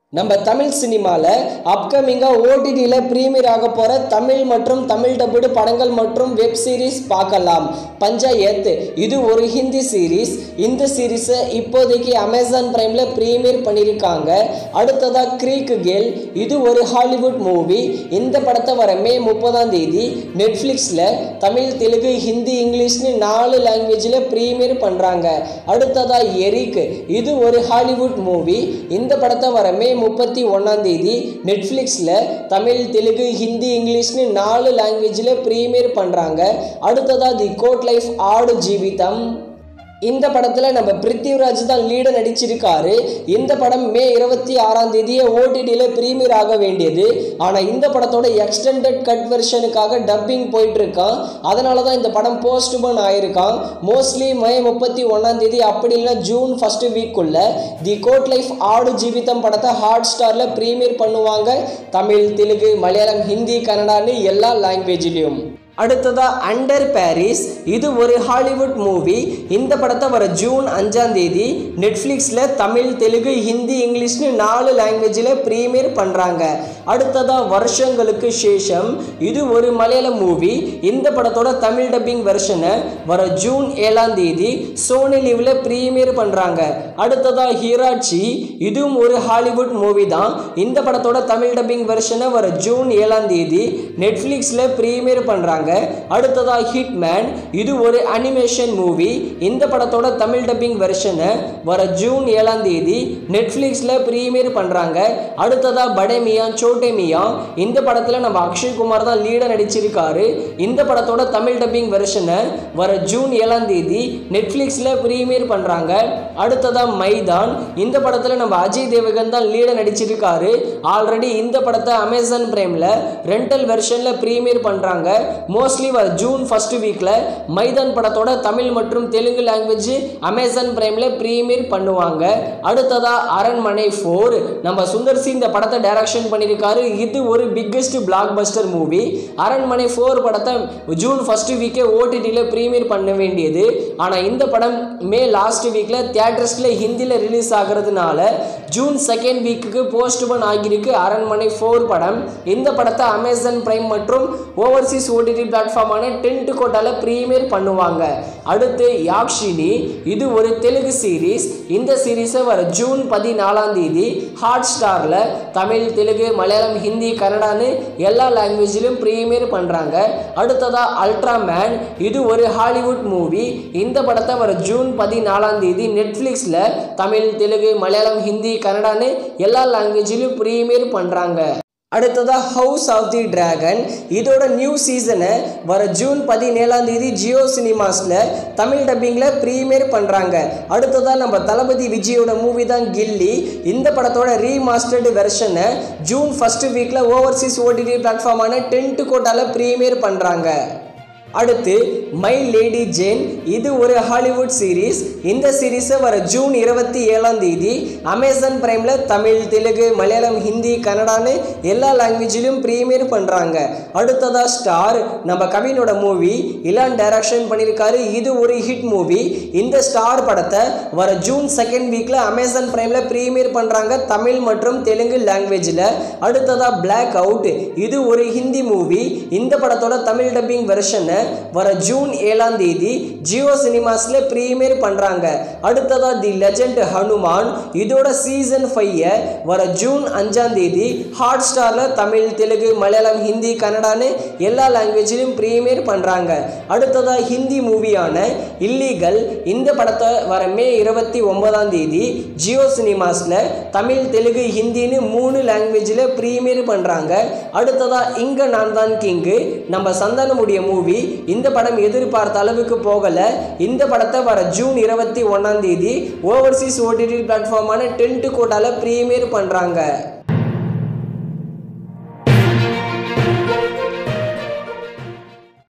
நம்ம தமிழ் சினிமாவில் அப்கமிங்காக ஓடிடியில் ப்ரீமியர் ஆக போகிற தமிழ் மற்றும் தமிழ் டப்புடு படங்கள் மற்றும் வெப் சீரிஸ் பார்க்கலாம் பஞ்சாயத் இது ஒரு ஹிந்தி சீரிஸ் இந்த சீரிஸை இப்போதைக்கு அமேசான் பிரைமில் ப்ரீமியர் பண்ணியிருக்காங்க அடுத்ததாக க்ரீக் கேல் இது ஒரு ஹாலிவுட் மூவி இந்த படத்தை வர மே முப்பதாம் தேதி நெட்ஃப்ளிக்ஸில் தமிழ் தெலுங்கு ஹிந்தி இங்கிலீஷ்னு நாலு லாங்குவேஜில் ப்ரீமியர் பண்ணுறாங்க அடுத்ததாக எரிக் இது ஒரு ஹாலிவுட் மூவி இந்த படத்தை வர மே முப்பத்தி ஒன்றாம் தேதி நெட்ஃப்ளிக்ஸில் தமிழ் தெலுங்கு ஹிந்தி இங்கிலீஷ்னு நாலு லாங்குவேஜில் ப்ரீமியர் பண்ணுறாங்க அடுத்ததாக தி கோட் லைஃப் ஆடு ஜீவிதம் இந்த படத்தில் நம்ம பிருத்திவிராஜ் தான் லீடை நடிச்சிருக்காரு இந்த படம் மே இருபத்தி ஆறாம் தேதியே ஓடிடியில் ப்ரீமியர் ஆக வேண்டியது ஆனால் இந்த படத்தோட எக்ஸ்டெண்டட் கட் வெர்ஷனுக்காக டப்பிங் போயிட்டு இருக்கான் அதனால தான் இந்த படம் போஸ்ட்போன் ஆயிருக்கான் மோஸ்ட்லி மே முப்பத்தி ஒன்றாம் தேதி அப்படி இல்லைன்னா ஜூன் ஃபர்ஸ்ட் வீக்குள்ள the goat life Aadujeevitham படத்தை ஹாட் ஸ்டாரில் ப்ரீமியர் பண்ணுவாங்க தமிழ் தெலுங்கு மலையாளம் ஹிந்தி கன்னடான்னு எல்லா லாங்குவேஜ்லேயும் அடுத்ததா அண்டர் பாரிஸ் இது ஒரு ஹாலிவுட் மூவி இந்த படத்தை வர ஜூன் அஞ்சாம் தேதி நெட்ஃப்ளிக்ஸில் தமிழ் தெலுங்கு ஹிந்தி இங்கிலீஷ்னு நாலு லாங்குவேஜில் ப்ரீமியர் பண்ணுறாங்க அடுத்ததா வருஷங்களுக்கு சேஷம் இது ஒரு மலையாள மூவி இந்த படத்தோட தமிழ் டப்பிங் வெர்ஷனை வர ஜூன் ஏழாம் தேதி சோனி லீவில் ப்ரீமியர் பண்ணுறாங்க அடுத்ததா ஹீராட்சி இதுவும் ஒரு ஹாலிவுட் மூவி தான் இந்த படத்தோட தமிழ் டப்பிங் வெர்ஷனை வர ஜூன் ஏழாம் தேதி நெட்ஃப்ளிக்ஸில் ப்ரீமியர் பண்ணுறாங்க அடுத்ததாக ஹிட்மேன் இது ஒரு அனிமேஷன் மூவி இந்த படத்தோட தமிழ் டப்பிங் வெர்ஷனை வர ஜூன் ஏழாம் தேதி நெட்ஃப்ளிக்ஸில் ப்ரீமியர் பண்ணுறாங்க அடுத்ததாக படேமியா சோட்டேமியா இந்த படத்தில் நம்ம அக்ஷய் குமார் தான் லீடர் நடிச்சிருக்காரு இந்த படத்தோட தமிழ் டப்பிங் வெர்ஷனை வர ஜூன் ஏழாம் தேதி நெட்ஃப்ளிக்ஸில் ப்ரீமியர் பண்ணுறாங்க அடுத்ததாக மைதான் இந்த படத்தில் நம்ம அஜய் தேவகன் தான் லீடர் நடிச்சிருக்காரு ஆல்ரெடி இந்த படத்தை அமேசான் பிரைமில் ரெண்டல் வெர்ஷனில் ப்ரீமியர் பண்ணுறாங்க மோஸ்ட்லி வர ஜூன் ஃபர்ஸ்ட் வீக்கில் மைதான் படத்தோட தமிழ் மற்றும் தெலுங்கு லாங்குவேஜ் அமேசான் பிரைமில் ப்ரீமியர் பண்ணுவாங்க அடுத்ததா அரண்மனை ஃபோர் நம்ம சுந்தர் சி இந்த படத்தை டைரக்ஷன் பண்ணியிருக்காரு இது ஒரு biggest blockbuster movie Aranmanai four படத்தை ஜூன் ஃபர்ஸ்ட் வீக்கே ஓடிடியில் ப்ரீமியர் பண்ண வேண்டியது ஆனால் இந்த படம் மே லாஸ்ட் வீக்கில் தியேட்டர்ஸில் ஹிந்தியில் ரிலீஸ் ஆகிறதுனால ஜூன் செகண்ட் வீக்குக்கு போஸ்ட்போன் ஆகியிருக்கு அரண்மனை ஃபோர் படம் இந்த படத்தை அமேசான் பிரைம் மற்றும் ஓவர்சீஸ் ஓடிடி பிளாட்ஃபார்மான டென்ட் கோட்டால ப்ரீமியர் பண்ணுவாங்க அடுத்து யாக்ஷினி இது ஒரு தெலுங்கு சீரீஸ் இந்த சீரீஸை வர ஜூன் பதினாலாம் தேதி ஹாட் ஸ்டாரில் தமிழ் தெலுங்கு மலையாளம் ஹிந்தி கன்னடான்னு எல்லா லாங்குவேஜிலும் ப்ரீமியர் பண்ணுறாங்க அடுத்ததாக அல்ட்ராமேன் இது ஒரு ஹாலிவுட் மூவி இந்த படத்தை வர ஜூன் பதினாலாம் தேதி நெட்ஃப்ளிக்ஸில் தமிழ் தெலுங்கு மலையாளம் ஹிந்தி கன்னடான்னு எல்லா லாங்குவேஜிலும் ப்ரீமியர் பண்ணுறாங்க அடுத்ததாக ஹவுஸ் ஆஃப் தி டிராகன் இதோட நியூ சீசனை வர ஜூன் பதினேழாம் தேதி ஜியோ சினிமாஸில் தமிழ் டப்பிங்கில் ப்ரீமியர் பண்ணுறாங்க அடுத்ததாக நம்ம தளபதி விஜயோட மூவி தான் கில்லி இந்த படத்தோட ரீமாஸ்டர்டு வெர்ஷனை ஜூன் ஃபர்ஸ்ட் வீக்கில் ஓவர்சீஸ் ஓடிடி பிளாட்ஃபார்மான டென்ட் கோட்டால ப்ரீமியர் பண்ணுறாங்க அடுத்து மை லேடி ஜேன் இது ஒரு ஹாலிவுட் சீரீஸ் இந்த சீரீஸை வர ஜூன் இருபத்தி ஏழாம் தேதி அமேசான் பிரைமில் தமிழ் தெலுங்கு மலையாளம் ஹிந்தி கன்னடான்னு எல்லா லாங்குவேஜிலும் ப்ரீமியர் பண்ணுறாங்க அடுத்ததா ஸ்டார் நம்ம கவினோட மூவி இலான் டைரக்ஷன் பண்ணியிருக்காரு இது ஒரு ஹிட் மூவி இந்த ஸ்டார் படத்தை வர ஜூன் செகண்ட் வீக்கில் அமேசான் பிரைமில் ப்ரீமியர் பண்ணுறாங்க தமிழ் மற்றும் தெலுங்கு லாங்குவேஜில் அடுத்ததா பிளாக் அவுட் இது ஒரு ஹிந்தி மூவி இந்த படத்தோட தமிழ் டப்பிங் வெர்ஷனை வர ஜூன் ஏழாம் தேதி ஜியோ சினிமாஸில் ப்ரீமியர் பண்ணுறாங்க அடுத்ததாக தி லெஜண்ட் ஹனுமான் இதோட சீசன் ஃபைவை வர ஜூன் அஞ்சாம் தேதி ஹாட் ஸ்டாரில் தமிழ் தெலுங்கு மலையாளம் ஹிந்தி கன்னடான்னு எல்லா லாங்குவேஜிலும் ப்ரீமியர் பண்ணுறாங்க அடுத்ததாக ஹிந்தி மூவியான இல்லீகல் இந்த படத்தை வர மே இருபத்தி ஒன்பதாம் தேதி ஜியோ சினிமாஸில் தமிழ் தெலுங்கு ஹிந்தின்னு மூணு லாங்குவேஜில் ப்ரீமியர் பண்ணுறாங்க அடுத்ததாக இங்கே நான் தான் கிங்கு நம்ம சந்தானமுடைய மூவி இந்த படம் எதிர்பார்த்த அளவுக்கு போகலை இந்த படத்தை வர ஜூன் இருபத்தி ஒன்றாம் தேதி ஓவர்சீஸ் ஓடிடி பிளாட்ஃபார்மான டென்ட் கோட்டால ப்ரீமியர் பண்ணுறாங்க